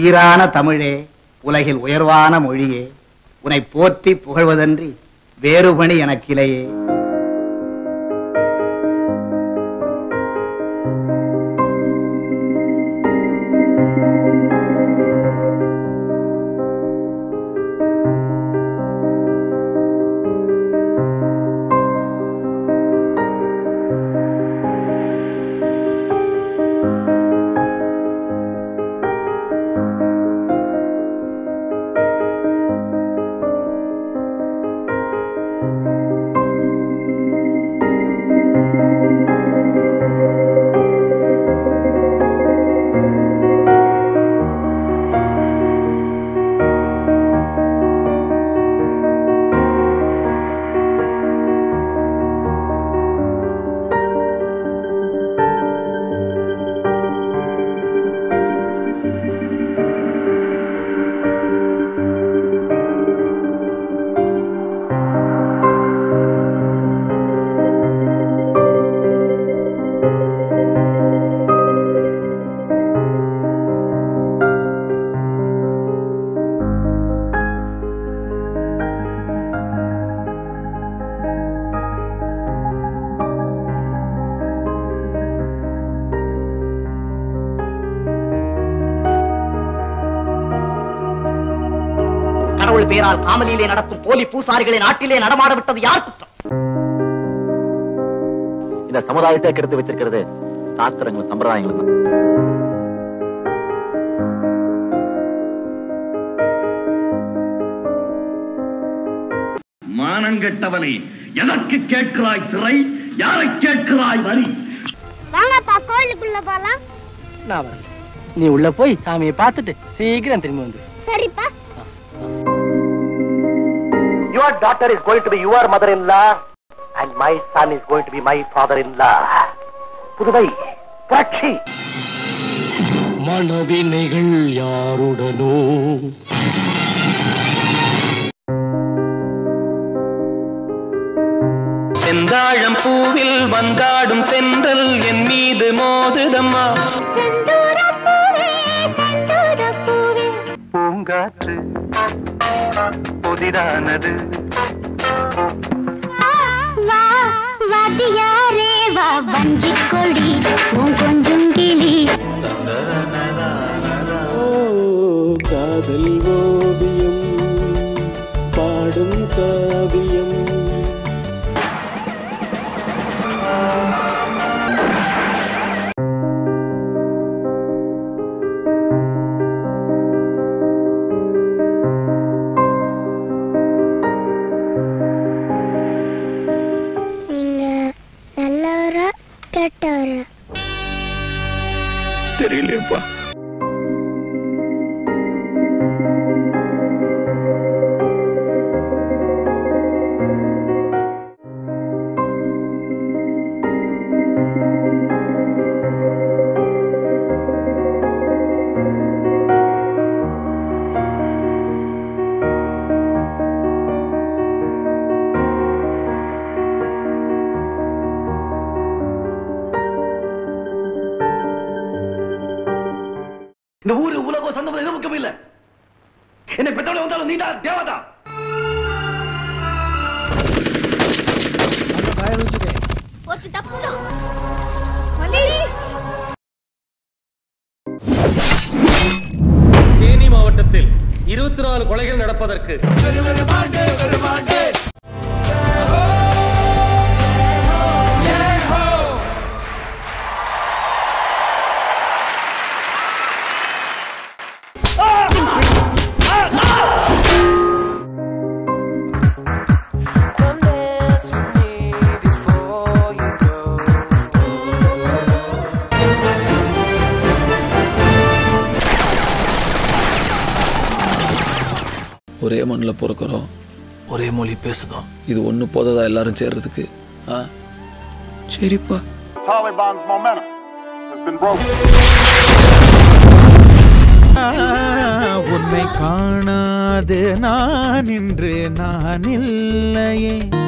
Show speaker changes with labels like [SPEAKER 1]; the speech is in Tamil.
[SPEAKER 1] உயிரான தமிழே உலகில் உயர்வான மொழியே உன்னை போற்றி புகழ்வதன்றி வேறு பணி எனக்கிலையே
[SPEAKER 2] கடவுள் பேரால் காமலியிலே நடத்தும் போலி பூசாரிகளை நாட்டிலே நடமாட விட்டது யார் குற்றம்
[SPEAKER 3] இந்த சமுதாயத்தை கெடுத்து வச்சிருக்கிறது சாஸ்திரங்களும் சம்பிரதாயங்களும் தான்
[SPEAKER 4] மானங்கெட்டவனே எதற்கு கேட்கிறாய் திரை யாரை கேட்கிறாய் வரி
[SPEAKER 5] வாங்கப்பா கோயிலுக்குள்ள போலாம்
[SPEAKER 6] நான் வரல நீ உள்ள போய் சாமியை பார்த்துட்டு சீக்கிரம் திரும்பி வந்து
[SPEAKER 5] சரிப்பா
[SPEAKER 2] Your daughter is going to be your mother-in-law and my son is going to be my father-in-law. Puduvai புரட்சி
[SPEAKER 7] மனவினைகள் யாருடனோ செந்தாழம் பூவில் வந்தாடும் சென்றல் என் மீது மோதுதம்மா பூங்காற்று புதிதானது
[SPEAKER 5] வா வாத்தியாரே வா வஞ்சி கொடி உன் கொஞ்சம் கிளி
[SPEAKER 7] காதல் ஓவியம் பாடும் காவியம்
[SPEAKER 5] நீங்க நல்லவரா கெட்டவரா
[SPEAKER 7] தெரியலையப்பா
[SPEAKER 4] இந்த ஊரு உலகம் சொந்தம் எது முக்கியம் இல்ல என்னை பெற்றவளை வந்தாலும் நீ தான் தேவதா
[SPEAKER 5] ஒரு தப்பிச்சிட்டோம்
[SPEAKER 7] தேனி மாவட்டத்தில் இருபத்தி நாலு கொலைகள் நடப்பதற்கு
[SPEAKER 8] ஒரே மண்ணில் பிறக்கிறோம் ஒரே மொழி பேசுதோம் இது ஒன்று போததா எல்லாரும் சேர்றதுக்கு ஆ சரிப்பா
[SPEAKER 9] Taliban's momentum has been broken.
[SPEAKER 10] உன்னை காணாது நான் இன்று நான் இல்லையே